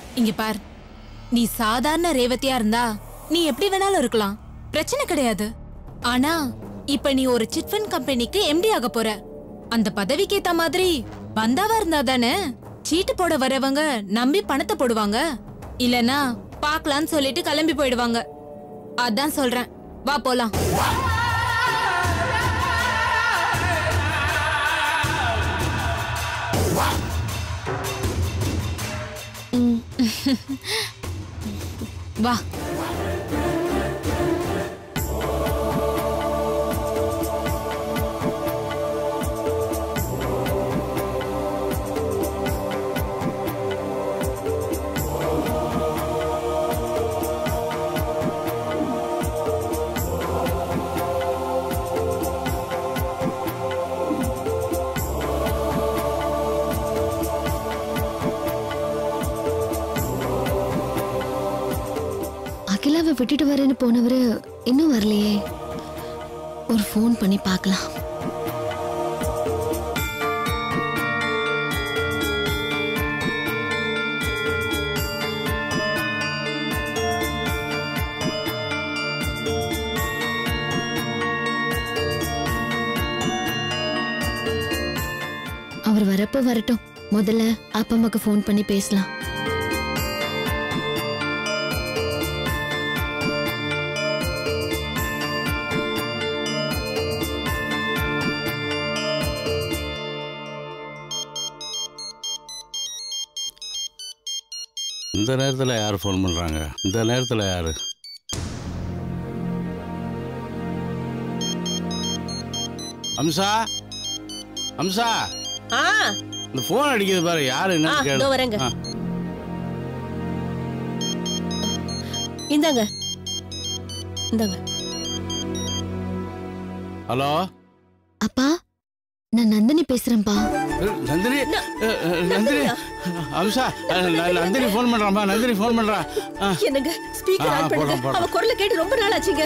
இங்க பார் நீ சாதாரண ரேவதியா இருந்தா நீ எப்படி வேணாலும் இருக்கலாம் பிரச்சனை கிடையாது ஆனா இப்ப நீ ஒரு சிட்ஃபண்ட் கம்பெனிக்கு எம்டி ஆக போற அந்த பதவிக்கு ஏத்த மாதிரி பந்தாவா இருந்தா தானே சீட்டு போட வரவங்க நம்பி பணத்தை போடுவாங்க இல்லனா பாக்கலாம்னு சொல்லிட்டு கிளம்பி போயிடுவாங்க அதான் சொல்றேன் வா போலாம் வா அகிலாவை விட்டுட்டு வரேன்னு போனவரு இன்னும் வரலையே ஒரு ஃபோன் பண்ணி பார்க்கலாம் அவர் வரப்ப வரட்டும் முதல்ல அப்பா அம்மாக்கு ஃபோன் பண்ணி பேசலாம் இந்த நேரத்தில் யார் ஃபோன் பண்ணுறாங்க இந்த நேரத்தில் யார் அம்சா அம்சா ஆ இந்த ஃபோன் அடிக்குது பாரு யாரு ஆ, என்ன இதோ கேளு வரேங்க. ஆ, இந்தாங்க இந்தாங்க ஹலோ அப்பா நான் நந்தினி பேசுறேன்ப்பா அஹ், நந்தினி அஹ், அஹ், நந்தினி அம்சா அஹ், ந- நந்தினி ஃபோன் பண்ணுறாம்மா நந்தினி ஃபோன் பண்ணுறா என்னங்க ஸ்பீக்கர் ஆ, ஆன் பண்ணுங்க போடுறேன், போடுறேன். அவ குரலை கேட்டு ரொம்ப நாள் ஆச்சுங்க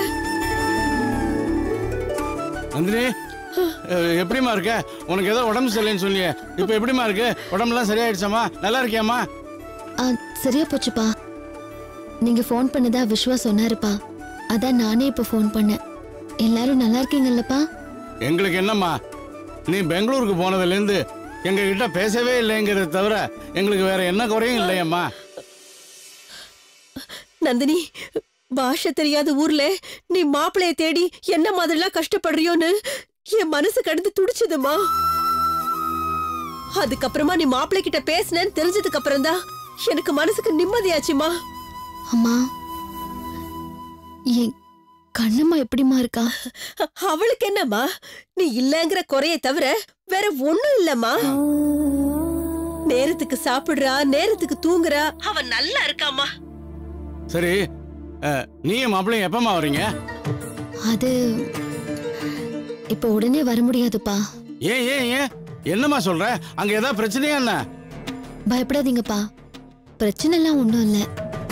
நந்தினி அஹ், எப்படிம்மா இருக்க உனக்கு ஏதோ உடம்பு சரியில்லைன்னு சொல்லியே இப்போ எப்படிம்மா இருக்கு உடம்புலாம் சரியாயிடுச்சாம்மா நல்லா இருக்கியாம்மா ஆ, சரியா போச்சுப்பா நீங்க ஃபோன் பண்ணதா விஸ்வா சொன்னாருப்பா அதான் நானே இப்ப ஃபோன் பண்ணேன் எல்லாரும் நல்லா இருக்கீங்கல்லப்பா எங்களுக்கு என்னம்மா நீ பெங்களூருக்கு போனதுலேருந்து எங்ககிட்ட பேசவே இல்லைங்கிறத தவிர எங்களுக்கு வேற என்ன குறையும் இல்லையம்மா நந்தினி பாஷை தெரியாத ஊர்ல நீ மாப்பிளைய தேடி என்ன மாதிரிலாம் கஷ்டப்படுறியோன்னு என் மனசு கடந்து துடிச்சதுமா அதுக்கப்புறமா நீ மாப்பிள்ளை கிட்ட பேசினேன்னு தெரிஞ்சதுக்கு அப்புறம் தான் எனக்கு மனசுக்கு நிம்மதியாச்சுமா அம்மா என் கண்ணம்மா எப்படிம்மா இருக்கா அவளுக்கு என்னம்மா நீ இல்லங்கிற குறைய தவிர வேற ஒண்ணும் இல்லம்மா நேரத்துக்கு சாப்பிடுறா நேரத்துக்கு தூங்குறா அவ நல்லா இருக்காமா சரி அஹ், நீயும் மாப்பிள்ளையும் எப்பம்மா வரீங்க அது இப்ப உடனே வர முடியாதுப்பா ஏன் ஏன் ஏன் என்னம்மா சொல்ற அங்க ஏதாவது பிரச்சனையா என்ன பயப்படாதீங்கப்பா பிரச்சனை எல்லாம் ஒன்றும் இல்லை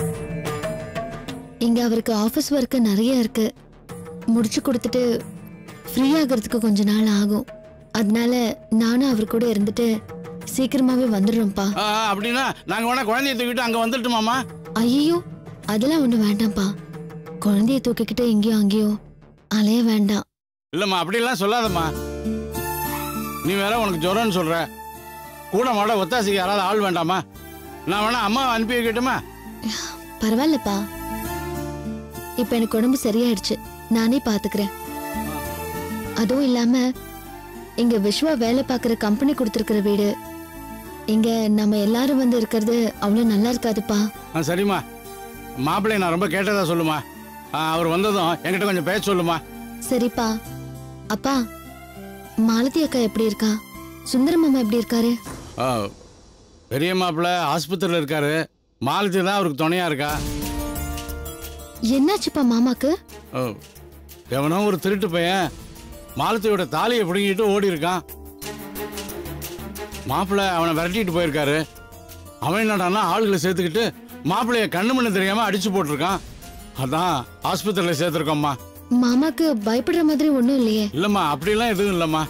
இங்க அவருக்கு ஆஃபீஸ் ஒர்க்கு நிறைய இருக்கு முடிச்சு கொடுத்துட்டு ஃப்ரீ ஆகிறதுக்கு கொஞ்ச நாள் ஆகும் அதனால நானும் அவர் கூட இருந்துட்டு சீக்கிரமாவே வந்துடுறோம்ப்பா ஆ, ஆ, அப்படின்னா நாங்க வேணா குழந்தைய தூக்கிட்டு அங்க வந்துட்டுமாமா ஐயோ அதெல்லாம் ஒன்றும் வேண்டாம்ப்பா குழந்தைய தூக்கிக்கிட்டு எங்கேயோ அங்கேயோ அலைய வேண்டாம் இல்லம்மா அப்படிலாம் சொல்லாதம்மா நீ வேற உனக்கு ஜுரம்னு சொல்ற கூட மாட ஒத்தாசிக்கு யாராவது ஆள் வேண்டாமா நான் வேணா அம்மா அனுப்பி வைக்கட்டுமா பரவாயில்லப்பா இப்ப எனக்கு உடம்பு சரியாயிடுச்சு நானே பாத்துக்கிறேன் அதுவும் இல்லாம இங்க விஸ்வா வேலை பார்க்குற கம்பெனி கொடுத்துருக்கிற வீடு இங்க நம்ம எல்லாரும் வந்து இருக்கிறது அவ்வளவு நல்லா இருக்காதுப்பா ஆ சரிம்மா மாப்பிள்ளை நான் ரொம்ப கேட்டதா சொல்லுமா ஆ, அவர் வந்ததும் என்கிட்ட கொஞ்சம் பேச சொல்லுமா சரிப்பா அப்பா மாலதி அக்கா எப்படி இருக்கா சுந்தர மாமா எப்படி இருக்காரு ஆ, பெரிய மாப்பிள்ளை ஆஸ்பத்திரியில் இருக்காரு மாலதி தான் அவருக்கு துணையா இருக்கா என்னாச்சுப்பா மாமாக்கு ஓ, எவனோ ஒரு திருட்டு பையன் மாலத்தியோட தாலியை பிடுங்கிட்டு ஓடி இருக்கான் மாப்பிள்ளை அவனை விரட்டிட்டு போயிருக்காரு அவன் என்னடான்னா ஆளுகளை சேர்த்துக்கிட்டு மாப்பிள்ளைய கண்ணு மண்ணு தெரியாம அடிச்சு போட்டிருக்கான் அதான் ஆஸ்பத்திரியில் சேர்த்துருக்கோம்மா மாமாக்கு பயப்படுற மாதிரி ஒண்ணும் இல்லையே இல்லம்மா அப்படிலாம் எதுவும் இல்லம்மா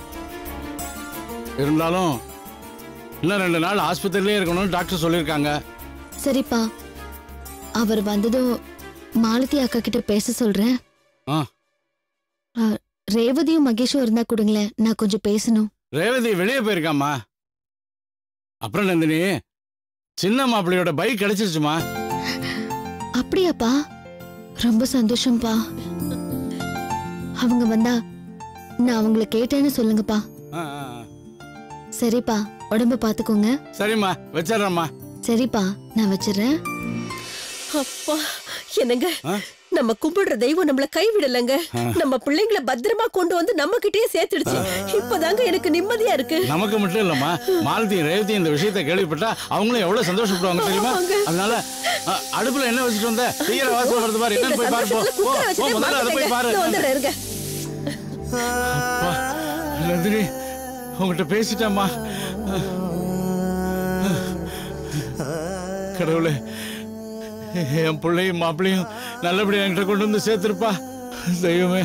இருந்தாலும் இன்னும் ரெண்டு நாள் ஆஸ்பத்திரியிலே இருக்கணும்னு டாக்டர் சொல்லியிருக்காங்க சரிப்பா அவர் வந்ததும் மாலதி அக்கா கிட்ட பேச சொல்றேன் ஆ. ஆ, ரேவதியும் மகேஷும் இருந்தா கொடுங்களேன் நான் கொஞ்சம் பேசணும் ரேவதி வெளியே போயிருக்காம்மா அப்புறம் நந்தினி சின்ன மாப்பிள்ளையோட பைக் கிடைச்சிருச்சுமா அப்படியாப்பா ரொம்ப சந்தோஷம்ப்பா அவங்க வந்தா நான் அவங்கள கேட்டேன்னு சொல்லுங்கப்பா ஆ, ஆ, ஆ. சரிப்பா உடம்ப பாத்துக்கோங்க சரிம்மா வச்சிடுறேம்மா சரிப்பா நான் வச்சிடுறேன் அப்பா என்னங்க ஆ? நம்ம கும்பிடுற தெய்வம் நம்மள கைவிடலங்க ஆ. நம்ம பிள்ளைங்களை பத்திரமா கொண்டு வந்து நம்ம கிட்டயே சேர்த்துடுச்சு இப்பதாங்க எனக்கு நிம்மதியா இருக்கு நமக்கு மட்டும் இல்லம்மா மாலத்தியும் ரேவதியும் இந்த விஷயத்தை கேள்விப்பட்டா அவங்களும் எவ்வளவு சந்தோஷப்படுவாங்க தெரியுமா ஆமாங்க. அதனால அ, அடுப்புல என்ன வச்சுட்டு வந்த தீர வாசல் வருது பாரு இந்த என்னன்னு போய் பாரு போ. சந்தோஷத்துல போ குக்கரை போ, வச்சுட்டு முதல்ல அதை போய் பாரு மறந்துட்டேங்க. இதோ வந்துடுறேன், இருங்க. அப்பா, நந்தினி உங்ககிட்ட பேசிட்டேம்மா கடவுளே என் பிள்ளையும் மாப்பிள்ளையும் நல்லபடியா என்கிட்ட கொண்டு வந்து சேர்த்துருப்பா தெய்வமே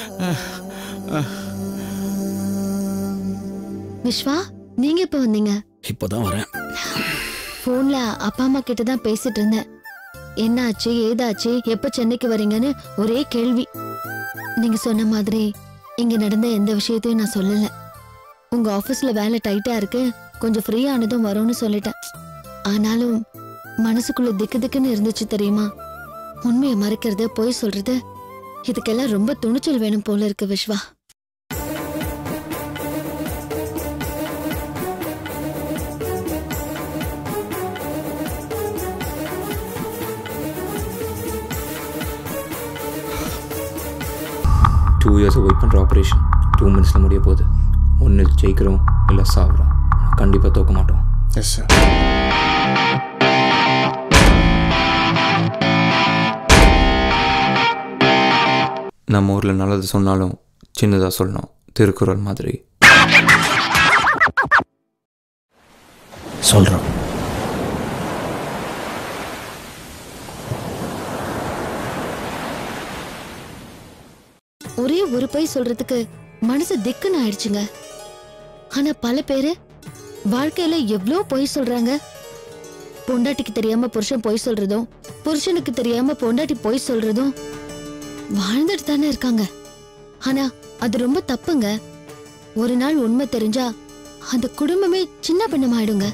விஸ்வா நீங்க எப்ப வந்தீங்க இப்பதான் வரேன் போன்ல அப்பா அம்மா கிட்ட தான் பேசிட்டு இருந்தேன் என்னாச்சு ஏதாச்சு எப்ப சென்னைக்கு வரீங்கன்னு ஒரே கேள்வி நீங்க சொன்ன மாதிரி இங்க நடந்த எந்த விஷயத்தையும் நான் சொல்லல உங்க ஆபீஸ்ல வேலை டைட்டா இருக்கு கொஞ்சம் ஃப்ரீ ஆனதும் வரும்னு சொல்லிட்டேன் ஆனாலும் மனசுக்குள்ள திக்கு திக்குன்னு இருந்துச்சு தெரியுமா உண்மையை மறைக்கிறது பொய் சொல்றது இதுக்கெல்லாம் ரொம்ப துணிச்சல் வேணும் போல இருக்கு விஸ்வா டூ இயர்ஸை வெயிட் பண்ணுற ஆப்ரேஷன் டூ மினிட்ஸில் முடிய போகுது ஒன்று ஜெயிக்கிறோம் இல்லை சாகுறோம் கண்டிப்பாக தோக்க மாட்டோம் எஸ் சார் நம்ம ஊரில் நல்லது சொன்னாலும் சின்னதாக சொல்லணும் திருக்குறள் மாதிரி சொல்கிறோம் ஒரே ஒரு பொய் சொல்றதுக்கு மனசு திக்குன்னு ஆயிடுச்சுங்க ஆனா பல பேரு வாழ்க்கையில எவ்ளோ பொய் சொல்றாங்க பொண்டாட்டிக்கு தெரியாம புருஷன் பொய் சொல்றதும் புருஷனுக்கு தெரியாம பொண்டாட்டி பொய் சொல்றதும் வாழ்ந்துட்டு தானே இருக்காங்க ஆனா அது ரொம்ப தப்புங்க ஒரு நாள் உண்மை தெரிஞ்சா அந்த குடும்பமே சின்ன பின்னமாயிடுங்க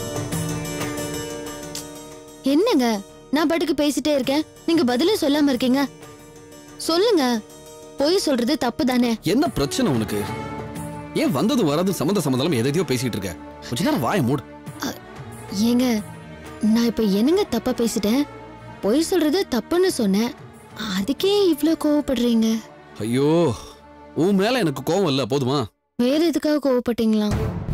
என்னங்க நான் பாட்டுக்கு பேசிட்டே இருக்கேன் நீங்க பதிலும் சொல்லாம இருக்கீங்க சொல்லுங்க பொய் சொல்றது தப்பு தானே என்ன பிரச்சனை உனக்கு ஏன் வந்தது வராது சம்மந்த சம்மந்தம் எதையோ பேசிட்டு இருக்க கொஞ்ச நேரம் வாய மூடு ஏங்க நான் இப்ப என்னங்க தப்பா பேசிட்டேன் பொய் சொல்றது தப்புன்னு சொன்னேன் அதுக்கே இவ்ளோ கோவப்படுறீங்க ஐயோ உன் மேல எனக்கு கோவம் இல்ல போதுமா வேற எதுக்காக கோவப்பட்டீங்களா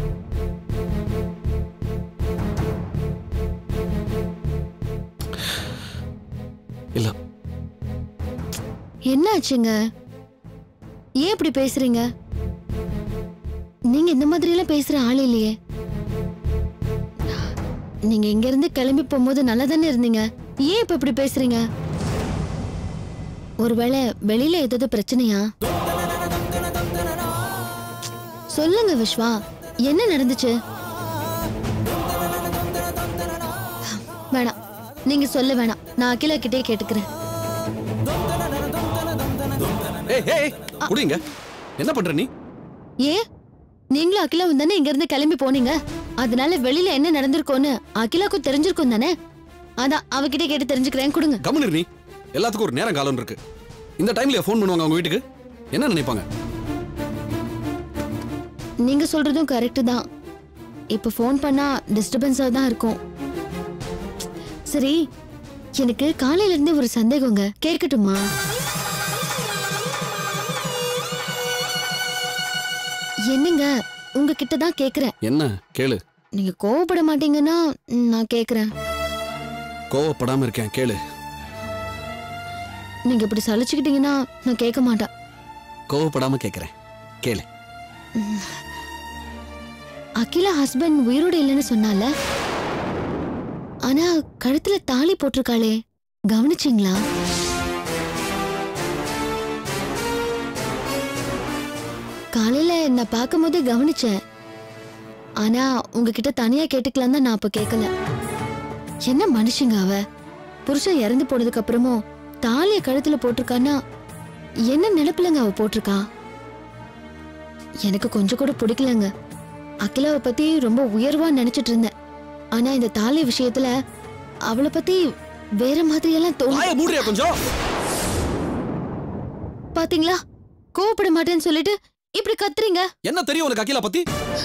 இல்ல என்னாச்சுங்க ஏன் இப்படி பேசுறீங்க நீங்க இந்த மாதிரி எல்லாம் பேசுற ஆள் இல்லையே நீங்க இங்க இருந்து கிளம்பி போகும்போது நல்லா தானே இருந்தீங்க ஏன் இப்ப இப்படி பேசுறீங்க ஒருவேளை வெளியில ஏதாவது பிரச்சனையா சொல்லுங்க விஸ்வா என்ன நடந்துச்சு வேணாம் நீங்க சொல்ல வேணாம் நான் அகிலா கிட்டே கேட்டுக்கிறேன் ஏய் ஏய் குடிங்க என்ன பண்ற நீ ஏன் நீங்களும் அகிலாவும் தானே இங்க இருந்து கிளம்பி போனீங்க அதனால வெளியில என்ன நடந்திருக்கோன்னு அகிலாக்கும் தெரிஞ்சிருக்கும் தானே அதான் அவகிட்ட கேட்டு தெரிஞ்சுக்கிறேன் கொடுங்க கம்முனு நீ எல்லாத்துக்கும் ஒரு நேரம் காலம் இருக்கு இந்த டைம்ல ஃபோன் பண்ணுவாங்க அவங்க வீட்டுக்கு என்ன நினைப்பாங்க நீங்க சொல்றதும் கரெக்ட் தான் இப்ப ஃபோன் பண்ணா டிஸ்டர்பன்ஸா தான் இருக்கும் சரி எனக்கு காலையில இருந்து ஒரு சந்தேகங்க கேட்கட்டுமா என்னங்க உங்ககிட்ட தான் கேக்குறேன் என்ன கேளு நீங்க கோவப்பட மாட்டீங்கன்னா ம், நான் கேக்குறேன் கோவப்படாம இருக்கேன் கேளு நீங்க இப்படி சலிச்சுக்கிட்டீங்கன்னா நான் கேட்க மாட்டேன் கோவப்படாம கேக்குறேன் கேளு அகிலா ஹஸ்பண்ட் உயிரோட இல்லைன்னு சொன்னால ஆனா கழுத்துல தாலி போட்டிருக்காளே கவனிச்சிங்களா காலையில நான் பார்க்கும்போது கவனிச்சேன் ஆனா உங்ககிட்ட தனியா கேட்டுக்கலாம் தான் நான் அப்ப கேட்கல என்ன மனுஷங்க அவ புருஷன் இறந்து போனதுக்கு அப்புறமும் தாலிய கழுத்துல போட்டிருக்கான்னா என்ன நினைப்புலங்க அவ போட்டிருக்கா எனக்கு கொஞ்சம் கூட பிடிக்கலங்க அகிலாவை பத்தி ரொம்ப உயர்வா நினைச்சிட்டு இருந்தேன் ஆனா இந்த தாலி விஷயத்துல அவளை பத்தி வேற மாதிரி எல்லாம் தோணு வாய மூடுறியா கொஞ்சம் பாத்தீங்களா கோவப்பட மாட்டேன்னு சொல்லிட்டு இப்படி கத்துறீங்க என்ன தெரியும் உனக்கு அகிலா பத்தி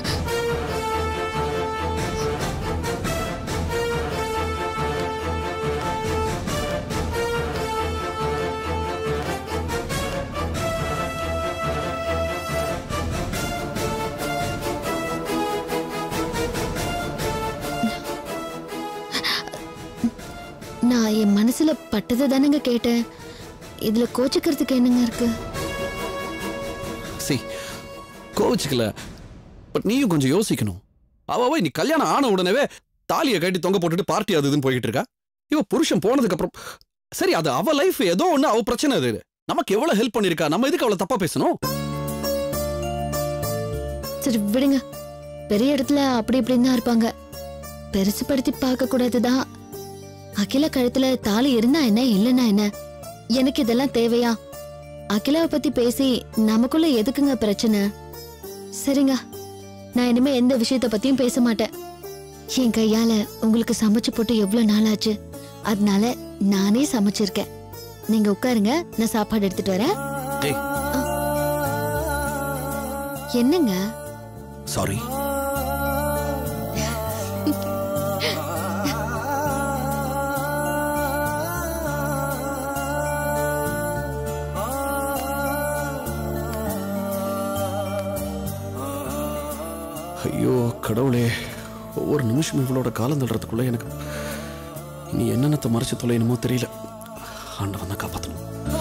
நான் என் மனசுல பட்டதை தானேங்க கேட்டேன் இதுல கோச்சுக்கிறதுக்கு என்னங்க இருக்கு சி கோவிச்சுக்கல பட் நீயும் கொஞ்சம் யோசிக்கணும் அவ அவ நீ கல்யாணம் ஆன உடனேவே தாலியை கட்டி தொங்க போட்டுட்டு பார்ட்டி அது இதுன்னு போய்கிட்டு இருக்கா இவ புருஷன் போனதுக்கு அப்புறம் சரி அது அவ லைஃப் ஏதோ ஒண்ணு அவ பிரச்சனை அது நமக்கு எவ்வளவு ஹெல்ப் பண்ணிருக்கா நம்ம எதுக்கு அவளை தப்பா பேசணும் சரி விடுங்க பெரிய இடத்துல அப்படி இப்படின்னு தான் இருப்பாங்க பெருசுபடுத்தி பார்க்க கூடாதுதான் அகிலா கழுத்துல தாலி இருந்தா என்ன இல்லைன்னா என்ன எனக்கு இதெல்லாம் தேவையா அகிலாவை பத்தி பேசி நமக்குள்ள எதுக்குங்க பிரச்சனை சரிங்க நான் இனிமே எந்த விஷயத்த பத்தியும் பேச மாட்டேன் என் கையால உங்களுக்கு சமைச்சு போட்டு எவ்வளவு நாள் ஆச்சு அதனால நானே சமைச்சிருக்கேன் நீங்க உட்காருங்க நான் சாப்பாடு எடுத்துட்டு வரேன் டேய் என்னங்க சாரி ஐயோ கடவுளே ஒவ்வொரு நிமிஷம் இவளோட காலம் தள்ளுறதுக்குள்ள எனக்கு இனி என்னென்னத்தை மறைச்சு தொலையணுமோ தெரியல ஆண்டவன் தான் காப்பாற்றணும்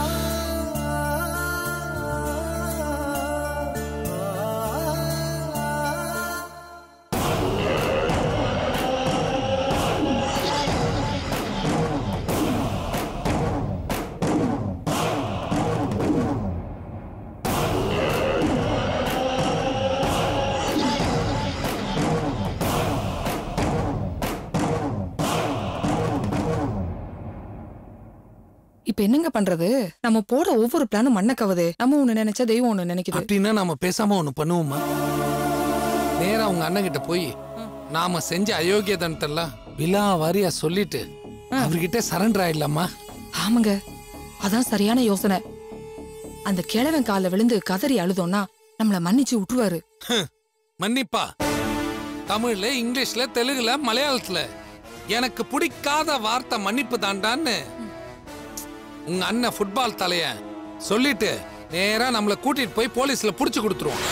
இப்ப என்னங்க பண்றது நம்ம போட ஒவ்வொரு பிளானும் மண்ண கவுது நம்ம ஒண்ணு நினைச்சா தெய்வம் ஒண்ணு நினைக்குது அப்படின்னா நாம பேசாம ஒண்ணு பண்ணுவோமா நேரா உங்க அண்ணன் கிட்ட போய் நாம செஞ்ச அயோக்கியதனத்தெல்லாம் விழா வாரியா சொல்லிட்டு அவர்கிட்ட சரண்டர் ஆயிடலாமா ஆமாங்க அதான் சரியான யோசனை அந்த கிழவன் கால்ல விழுந்து கதறி அழுதோம்னா நம்மள மன்னிச்சு விட்டுருவாரு மன்னிப்பா தமிழ்ல இங்கிலீஷ்ல தெலுங்குல மலையாளத்துல எனக்கு பிடிக்காத வார்த்தை மன்னிப்பு தாண்டான்னு உங்க அண்ணன் ஃபுட்பால் தலைய சொல்லிட்டு நேரா நம்மள கூட்டிட்டு போய் போலீஸ்ல புடிச்சு கொடுத்துருவோம்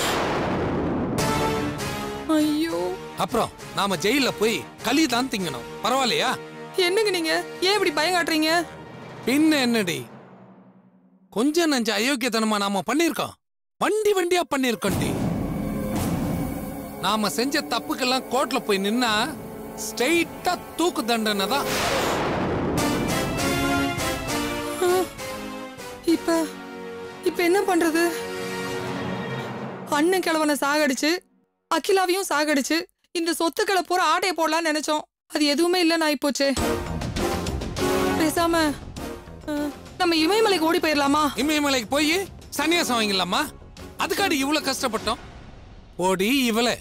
ஐயோ அப்புறம் நாம ஜெயில போய் களி தான் திங்கணும் பரவாயில்லையா என்னங்க நீங்க ஏன் இப்படி பயம் காட்டுறீங்க பின்ன என்னடி கொஞ்சம் நஞ்ச அயோக்கியத்தனமா நாம பண்ணிருக்கோம் வண்டி வண்டியா பண்ணிருக்கோண்டி நாம செஞ்ச தப்புக்கெல்லாம் கோர்ட்ல போய் நின்னா ஸ்ட்ரெயிட்டா தூக்கு தண்டனை தான் இப்ப இப்ப என்ன பண்றது அண்ணன் கிழவனை சாகடிச்சு அகிலாவையும் சாகடிச்சு இந்த சொத்துக்களை பூரா ஆடைய போடலாம்னு நினைச்சோம் அது எதுவுமே இல்லைன்னு ஆயிப்போச்சே பேசாம அஹ், நம்ம இமயமலைக்கு ஓடி போயிடலாமா இமயமலைக்கு போய் சன்னியாசம் வாங்கிடலாமா அதுக்காடி இவ்வளவு கஷ்டப்பட்டோம் ஓடி இவளே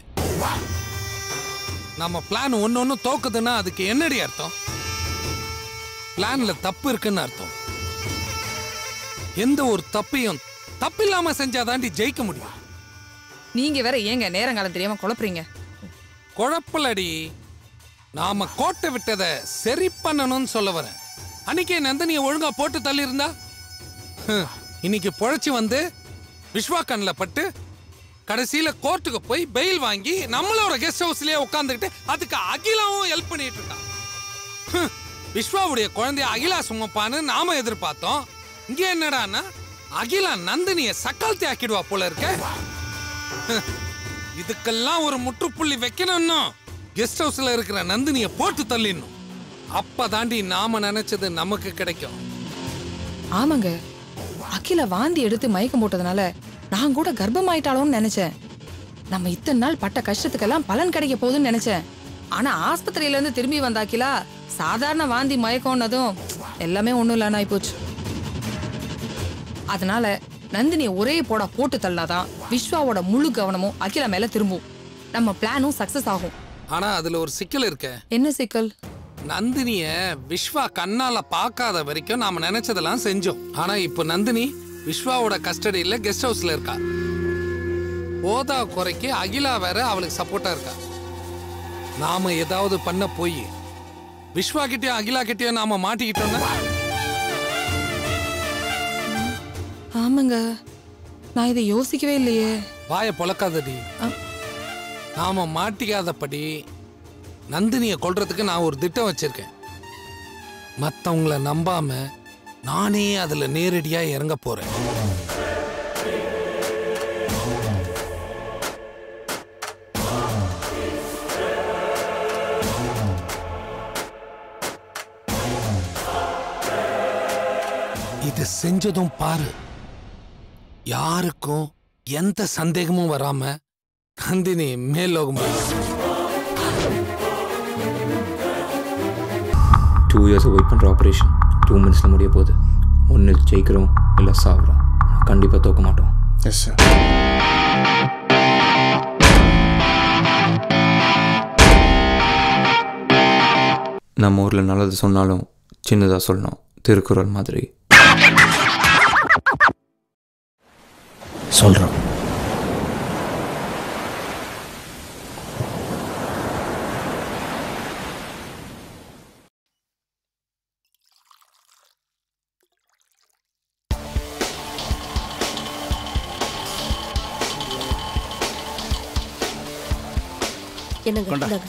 நம்ம பிளான் ஒன்னு ஒன்னு தோக்குதுன்னா அதுக்கு என்னடி அர்த்தம் பிளான்ல தப்பு இருக்குன்னு அர்த்தம் எந்த ஒரு தப்பையும் தப்பில்லாம செஞ்சாதாண்டி ஜெயிக்க முடியும் நீங்க வேற ஏங்க நேரங்காலம் தெரியாம குழப்புறீங்க குழப்பலடி நாம கோட்டை விட்டதை சரி பண்ணணும்னு சொல்ல வரேன் அன்னைக்கே நந்தினிய ஒழுங்கா போட்டு தள்ளி இருந்தா இன்னைக்கு பொழைச்சு வந்து விஸ்வா கண்ணில் பட்டு கடைசியில கோர்ட்டுக்கு போய் பெயில் வாங்கி நம்மளோட கெஸ்ட் ஹவுஸ்லயே உட்காந்துக்கிட்டு அதுக்கு அகிலாவும் ஹெல்ப் பண்ணிட்டு இருக்கான் ஹம், விஸ்வாவுடைய குழந்தைய அகிலா சுமப்பான்னு நாம எதிர்பார்த்தோம் இங்க என்னடான்னா அகிலா நந்தினிய சக்கால்த்தி ஆக்கிடுவா போல இருக்க ஹம், இதுக்கெல்லாம் ஒரு முற்றுப்புள்ளி வைக்கணும்னா கெஸ்ட் ஹவுஸ்ல இருக்கிற நந்தினிய போட்டு தள்ளிடணும் அப்பதாண்டி நாம நினைச்சது நமக்கு கிடைக்கும் ஆமாங்க அகில வாந்தி எடுத்து மயக்கம் போட்டதுனால நான் கூட கர்ப்பமாயிட்டாளோன்னு நினைச்சேன் நம்ம இத்தனை நாள் பட்ட கஷ்டத்துக்கெல்லாம் பலன் கிடைக்க போகுதுன்னு நினைச்சேன் ஆனா ஆஸ்பத்திரியில இருந்து திரும்பி வந்தாக்கிலா சாதாரண வாந்தி மயக்கம்னதும் எல்லாமே ஒண்ணும் இல்லைன்னு ஆயிப்போச்சு அதனால நந்தினிய ஒரே போடா போட்டு தள்ளாதான் விஸ்வாவோட முழு கவனமும் அகிலா மேல திரும்பும் நம்ம பிளானும் சக்சஸ் ஆகும் ஆனா அதுல ஒரு சிக்கல் இருக்க என்ன சிக்கல் நந்தினிய விஸ்வா கண்ணால பார்க்காத வரைக்கும் நாம நினைச்சதெல்லாம் செஞ்சோம் ஆனா இப்போ நந்தினி விஸ்வாவோட கஸ்டடியில கெஸ்ட் ஹவுஸ்ல இருக்கா போதா குறைக்கு அகிலா வேற அவளுக்கு சப்போர்ட்டா இருக்கா நாம ஏதாவது பண்ண போய் விஸ்வா கிட்டயும் அகிலா கிட்டயும் நாம மாட்டிக்கிட்டோம்னா ஆமாங்க நான் இதை யோசிக்கவே இல்லையே வாய பொழக்காதடி ஆ. நாம மாட்டிக்காதபடி நந்தினியை கொல்றதுக்கு நான் ஒரு திட்டம் வச்சிருக்கேன் மத்தவங்கள நம்பாம நானே அதுல நேரடியா இறங்க போறேன் இது செஞ்சதும் பாரு யாருக்கும் எந்த சந்தேகமும் வராம நந்தினி மேல்லோகம் போயிடுச்சு. டூ இயர்ஸ் வெயிட் பண்ணுற ஆப்ரேஷன் டூ மினிட்ஸில் முடிய போகுது ஒன்று ஜெயிக்கிறோம் இல்லை சாகுறோம் கண்டிப்பாக தோக்க மாட்டோம் எஸ் சார் நம்ம ஊரில் நல்லது சொன்னாலும் சின்னதாக சொல்லணும் திருக்குறள் மாதிரி சொல்கிறோம் என்னங்க கொண்டா. இந்தாங்க.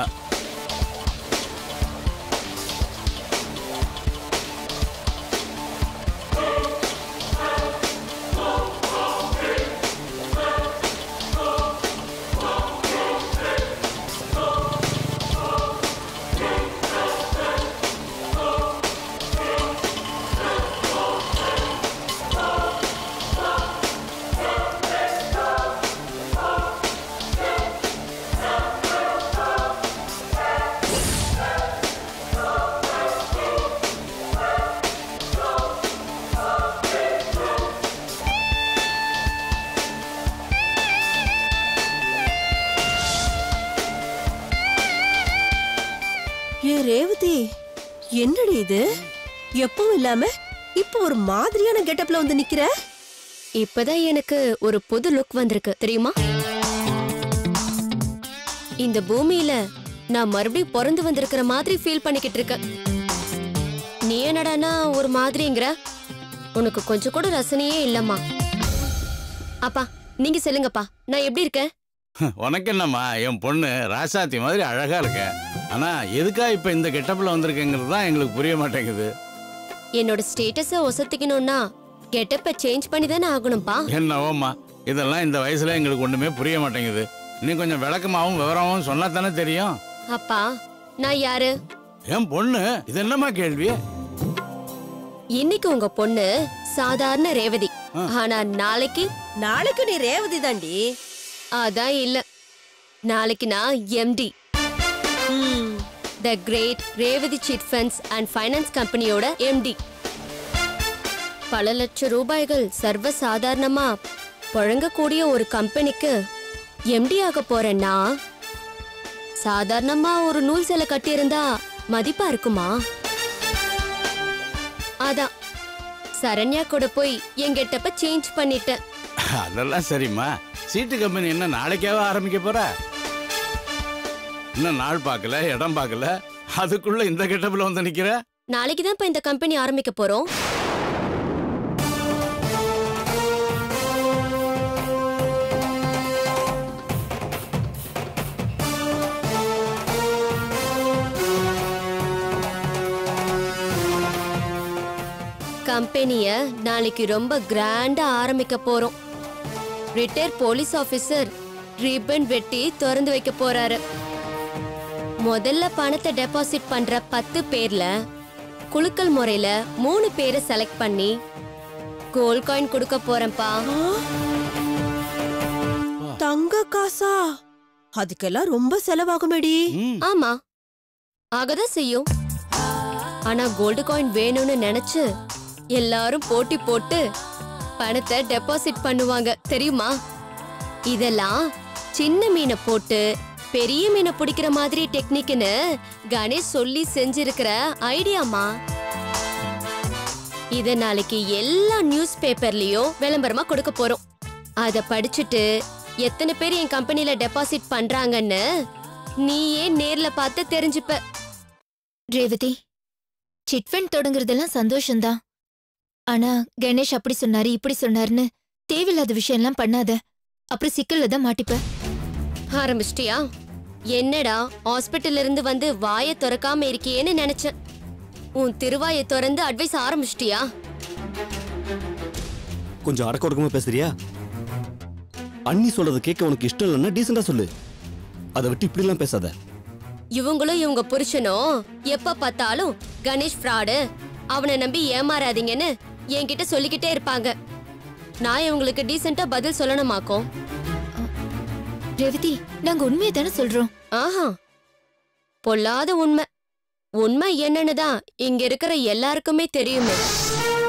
ஏ ரேவதி என்னடி இது எப்பவும் இல்லாம இப்ப ஒரு மாதிரியான கெட்டப்ல வந்து நிக்கிற இப்பதான் எனக்கு ஒரு புது லுக் வந்திருக்கு தெரியுமா இந்த பூமியில நான் மறுபடியும் பிறந்து வந்திருக்கிற மாதிரி ஃபீல் பண்ணிக்கிட்டு இருக்கேன் நீ என்னடானா ஒரு மாதிரிங்கிற உனக்கு கொஞ்சம் கூட ரசனையே இல்லம்மா அப்பா நீங்க சொல்லுங்கப்பா நான் எப்படி இருக்கேன் உனக்கு என்னம்மா என் பொண்ணு ராசாத்தி மாதிரி அழகா இருக்க ஆனா எதுக்கா இப்ப இந்த கெட்டப்ல வந்திருக்கேங்கிறது தான் எங்களுக்கு புரிய மாட்டேங்குது என்னோட ஸ்டேட்டஸ ஒசத்திக்கணும்னா கெட்டப்ப சேஞ்ச் பண்ணி தானே ஆகணும்ப்பா என்னவோம்மா இதெல்லாம் இந்த வயசுல எங்களுக்கு ஒண்ணுமே புரிய மாட்டேங்குது நீ கொஞ்சம் விளக்கமாவும் விவரமாவும் சொன்னா தானே தெரியும் அப்பா நான் யாரு என் பொண்ணு இது என்னம்மா கேள்வி இன்னைக்கு உங்க பொண்ணு சாதாரண ரேவதி ஆனா நாளைக்கு நாளைக்கு நீ ரேவதி தாண்டி அதான் இல்ல நாளைக்கு நான் MD the great Revathi chit funds and finance கம்பெனியோட எம்டி பல லட்சம் ரூபாய்கள் சர்வ சாதாரணமா புழங்கக்கூடிய ஒரு கம்பெனிக்கு எம்டி ஆக போறேன்னா சாதாரணமா ஒரு நூல் சிலை கட்டியிருந்தா மதிப்பா இருக்குமா அதான் சரண்யா கூட போய் என் கெட்டப்ப சேஞ்ச் பண்ணிட்டேன் அதெல்லாம் சரிம்மா சீட்டு கம்பெனி என்ன நாளைக்காவே ஆரம்பிக்க போற இன்னும் நாள் பார்க்கல இடம் பார்க்கல அதுக்குள்ள இந்த கெட்டப்ல வந்து நிக்கிற நாளைக்கு தான் இப்ப இந்த கம்பெனி ஆரம்பிக்க போறோம் கம்பெனிய நாளைக்கு ரொம்ப கிராண்டா ஆரம்பிக்க போறோம் ரிட்டையர் போலீஸ் ஆபீசர் ரிப்பன் வெட்டி திறந்து வைக்க போறாரு முதல்ல பணத்தை டெபாசிட் பண்ற பத்து பேர்ல குலுக்கல் முறையில மூணு பேரை செலக்ட் பண்ணி கோல்ட் காயின் கொடுக்க போறேன்ப்பா தங்க காசா அதுக்கெல்லாம் ரொம்ப செலவாகுமேடி ம். ஆமா ஆகதான் செய்யும் ஆனா கோல்டு காயின் வேணும்னு நினைச்சு எல்லாரும் போட்டி போட்டு பணத்தை டெபாசிட் பண்ணுவாங்க தெரியுமா இதெல்லாம் சின்ன மீனை போட்டு பெரிய மீனை பிடிக்கிற மாதிரி டெக்னிக்னு கணேஷ் சொல்லி செஞ்சிருக்கிற ஐடியாமா இத நாளைக்கு எல்லா நியூஸ் பேப்பர்லயும் விளம்பரமா கொடுக்க போறோம் அத படிச்சுட்டு எத்தனை பேர் என் கம்பெனில டெபாசிட் பண்றாங்கன்னு நீயே நேர்ல பார்த்து தெரிஞ்சுப்ப ரேவதி சிட் ஃபண்ட் தொடங்குறதெல்லாம் சந்தோஷம்தான் ஆனா கணேஷ் அப்படி சொன்னாரு இப்படி சொன்னாருன்னு தேவையில்லாத விஷயம்லாம் பண்ணாத அப்புறம் சிக்கல்ல தான் மாட்டிப்ப ஆரம்பிச்சிட்டியா என்னடா ஹாஸ்பிட்டல்ல இருந்து வந்து வாயை திறக்காம இருக்கியேன்னு நினைச்சேன் உன் திருவாயை திறந்து அட்வைஸ் ஆரம்பிச்சிட்டியா கொஞ்சம் அடக்க ஒடுக்கமா பேசுறியா அண்ணி சொல்றத கேட்க உனக்கு இஷ்டம் இல்லைன்னா டீசெண்டா சொல்லு அதை விட்டு இப்படிலாம் பேசாத இவங்களும் இவங்க புருஷனும் எப்ப பார்த்தாலும் கணேஷ் ஃப்ராடு அவனை நம்பி ஏமாறாதீங்கன்னு என்கிட்ட சொல்லிக்கிட்டே இருப்பாங்க நான் இவங்களுக்கு டீசெண்டா பதில் சொல்லணுமாக்கும் ரேவதி நாங்க உண்மையை தானே சொல்றோம் ஆஹா பொல்லாத உண்மை உண்மை என்னன்னு தான் இங்க இருக்கிற எல்லாருக்குமே தெரியுமே